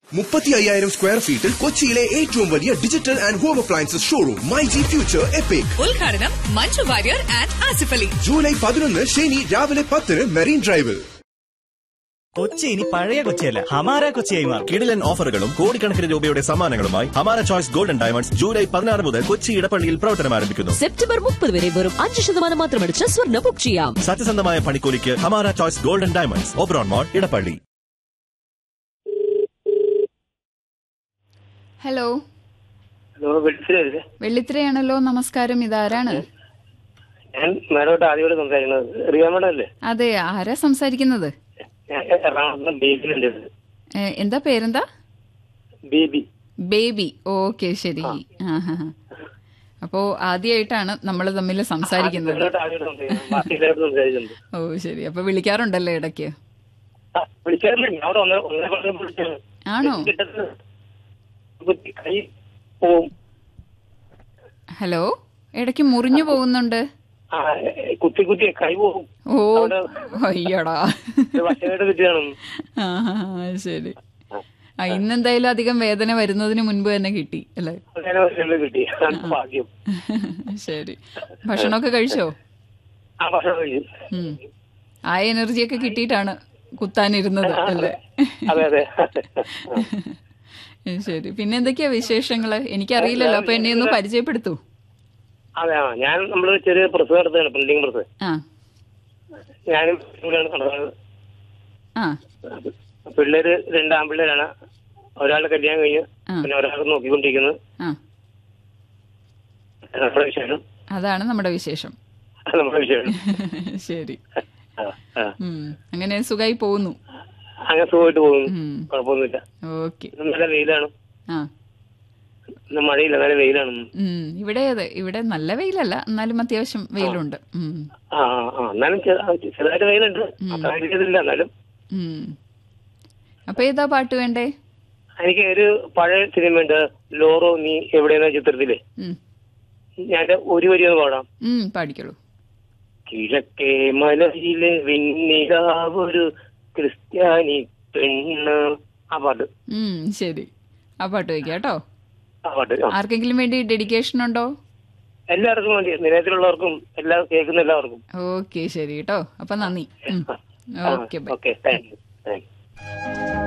മുപ്പത്തി അയ്യായിരം സ്ക്വയർ ഫീറ്റിൽ കൊച്ചിയിലെ ഏറ്റവും വലിയ digital and home appliances showroom my G future epic ഉദ്ഘാടനം മഞ്ജു വാര്യർ ആൻഡ് ആസിഫ് അലി ജൂലൈ പതിനൊന്ന് ശനി രാവിലെ പത്തിന് മെറീൻ ഡ്രൈവിൽ കൊച്ചി ഇനി പഴയ കൊച്ചിയല്ല ഹമാര കൊച്ചിയായി മാറും കിടിലൻ ഓഫറുകളും കോടിക്കണക്കിന് രൂപയുടെ സമ്മാനങ്ങളുമായി ഹമാര ചോയ്സ് ഗോൾഡൻ ഡയമണ്ട്സ് ജൂലൈ പതിനാറ് മുതൽ കൊച്ചി ഇടപ്പള്ളിയിൽ പ്രവർത്തനം ആരംഭിക്കുന്നു സെപ്റ്റംബർ മുപ്പത് വരെ വെറും അഞ്ച് ശതമാനം മാത്രമടിച്ച് സ്വർണ്ണ ബുക്ക് ചെയ്യാം സത്യസന്ധമായ പണിക്കൂലിക്ക് Hamara choice golden diamonds Oberon mall Edappally hello hello വിളിച്ചില്ലേ വെള്ളിത്തിരയാണല്ലോ നമസ്കാരം ഇതാരാണ് ഞാൻ മാഡമായിട്ട് ആദ്യമായിട്ട് സംസാരിക്കുന്നത് റിയ മാഡം അല്ലേ അതെ ആരാ സംസാരിക്കുന്നത് ഞാൻ എറണാകുളത്ത് ബേബിയിലുണ്ട് ഏ, എന്താ പേരെന്താ ബേബി ബേബി ഓക്കെ ശരി ആ ഹാ ഹാ. അപ്പോ ആദ്യമായിട്ടാണ് നമ്മൾ തമ്മിൽ സംസാരിക്കുന്നത് മാഡമായിട്ട് ആദ്യമായിട്ട് സംസാരിക്കുന്നത് ബാക്കി എല്ലാവരും സംസാരിച്ചിട്ടുണ്ട് ഓ ശരി അപ്പൊ വിളിക്കാറുണ്ടല്ലോ ഇടയ്ക്ക് ആ, വിളിക്കാറില്ല ഞാൻ അവിടെ ഒന്നര ഒന്നര കൊല്ലം വിളിച്ചത് ആണോ കിട്ടുന്നത് കുത്തി കൈ പോവും ഹലോ ഇടയ്ക്ക് മുറിഞ്ഞു പോകുന്നുണ്ട് ആ കുത്തി കുത്തി കൈ പോവും ഓ അവിടെ അയ്യടാ വശമായിട്ട് കിട്ടിയാണ് ആ ഹാ, ഹാ, ശരി ആ ഇന്നെന്തായാലും അധികം വേദന വരുന്നതിന് മുൻപ് തന്നെ കിട്ടി അല്ലേ അങ്ങനെ വശമായിട്ട് കിട്ടി അതാണ് ഭാഗ്യം ശരി ഭക്ഷണമൊക്കെ കഴിച്ചോ ആ ഭക്ഷണം കഴിച്ചു ഉം. ആ എനർജിയൊക്കെ കിട്ടിയിട്ടാണ് കുത്താനിരുന്നത് അല്ലേ അതെ അതെ ശരി പിന്നെ എന്തൊക്കെയാ വിശേഷങ്ങള് എനിക്കറിയില്ലല്ലോ അപ്പൊ എന്നെ ഒന്ന് പരിചയപ്പെടുത്തൂ അതെ ആ ഞാൻ നമ്മള് ചെറിയ പ്രസ് നടത്തുകയാണ് പ്രിന്റിംഗ് പ്രസ് ആ ഞാനും ഇവിടെയാണ് നടത്തുന്നത് ആ പിള്ളേര് രണ്ട് ആൺപിള്ളേരാണ് ഒരാളുടെ കല്യാണം കഴിഞ്ഞ് ആ. പിന്നെ ഒരാൾ നോക്കിക്കൊണ്ടിരിക്കുന്നത് ആ നമ്മുടെ വിശേഷം അതാണ് നമ്മുടെ വിശേഷം അത് നമ്മുടെ വിഷയമാണ് ശരി ആ, ആ. ഉം അങ്ങനെ സുഖമായി പോകുന്നു അങ്ങനെ സുഖമായിട്ട് പോകുന്നു ഉം. കുഴപ്പമൊന്നുമില്ല ഓക്കെ ഇന്ന് നല്ല വെയിലാണ് ആ ഇന്ന് മഴയില്ല നല്ല വെയിലാണ് ഉം ഇവിടെ അതെ ഇവിടെ നല്ല വെയിലല്ല എന്നാലും അത്യാവശ്യം വെയിലുണ്ട് ഉം ആ ആ, ആ എന്നാലും ചെ- ആ, ചെറുതായിട്ട് വെയിലുണ്ട് അത്ര ഇതില്ല എന്നാലും ഉം അപ്പൊ ഏതാ പാട്ട് വേണ്ടേ എനിക്ക് ഒരു പഴയ സിനിമയുണ്ട് ലോറോ നീ എവിടെയെന്ന ചിത്രത്തില് ഉം ഞാൻ ഒരു വരി ഒന്ന് പാടാം ഉം പാടിക്കോളൂ കിഴക്കേ മലയിലെ വെണ്ണിലാവൊരു ക്രിസ്ത്യാനി പെണ്ണ് ആ പാട്ട് ഉം ശരി ആ പാട്ട് വയ്ക്കാം കേട്ടോ ആ പാട്ട് ആ. ആർക്കെങ്കിലും വേണ്ടി ഡെഡിക്കേഷൻ ഉണ്ടോ എല്ലാവർക്കും വേണ്ടി നിലയത്തിലുള്ളവർക്കും എല്ലാ കേൾക്കുന്ന എല്ലാവർക്കും ഓക്കെ ശരി കേട്ടോ അപ്പൊ നന്ദി ഉം. Okay bye okay thank you thank U